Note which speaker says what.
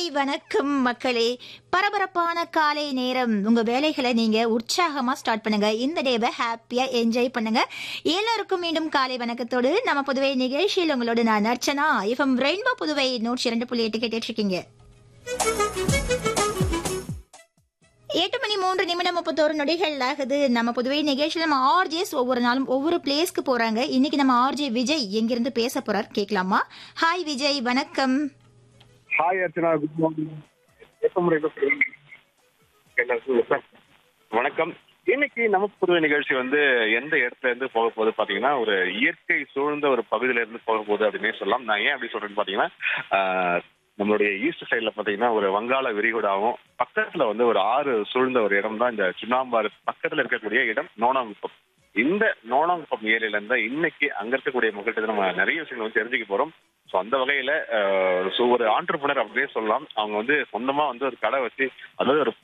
Speaker 1: hi வணக்கம் மக்களே பரபரப்பான காலை நேரம் உங்க வேலைகளை நீங்க உற்சாகமா ஸ்டார்ட் பண்ணுங்க இந்த டேவை ஹாப்பியா என்ஜாய் பண்ணுங்க எல்லாருக்கும் மீண்டும் காலை வணக்கத்தோடு நம்ம புதுவை நிகழ்ச்சியில் உங்களோட நான் அர்ச்சனா எஃப்எம் ரெயின்போ புதுவை நூற்றி இரண்டு புள்ளி எட்டு கேட்டுட்டு இருக்கீங்க எட்டு மணி மூன்று நிமிடம் முப்பத்தோரு நொடிகள் ஆகுது நம்ம புதுவை நிகழ்ச்சியில் நம்ம ஆர்ஜேஸ் ஒவ்வொரு நாளும் ஒவ்வொரு பிளேஸ்க்கு போறாங்க இன்னைக்கு நம்ம ஆர்ஜே விஜய் எங்கிருந்து பேச போறார் கேட்கலாமா ஹாய் விஜய் வணக்கம்
Speaker 2: ஹாய் அர்ச்சனா குட் மார்னிங் எப்போ வணக்கம் இன்னைக்கு நம்ம புதுவை நிகழ்ச்சி வந்து எந்த இடத்துல இருந்து போக போகுது பாத்தீங்கன்னா ஒரு இயற்கை சூழ்ந்த ஒரு பகுதியில இருந்து போக போகுது அப்படின்னே சொல்லலாம் நான் ஏன் அப்படி சொல்றேன்னு பாத்தீங்கன்னா ஆஹ், நம்மளுடைய ஈஸ்ட் சைட்ல பாத்தீங்கன்னா ஒரு வங்காள விரிகுடாவும் பக்கத்துல வந்து ஒரு ஆறு சூழ்ந்த ஒரு இடம் தான் இந்த சுண்ணாம்பாறு பக்கத்துல இருக்கக்கூடிய இடம் நோனாங்குப்பம் இந்த நோனாங்குப்பம் ஏரியில இருந்தா இன்னைக்கு அங்க இருக்கக்கூடிய மக்கள்கிட்ட நம்ம நிறைய விஷயங்கள் வந்து தெரிஞ்சுக்க போறோம் ஸோ அந்த வகையில ஆஹ், so ஒரு ஆண்டர்பனர் அப்படியே சொல்லலாம் அவங்க வந்து சொந்தமா வந்து ஒரு கடை வச்சு அதாவது ஒரு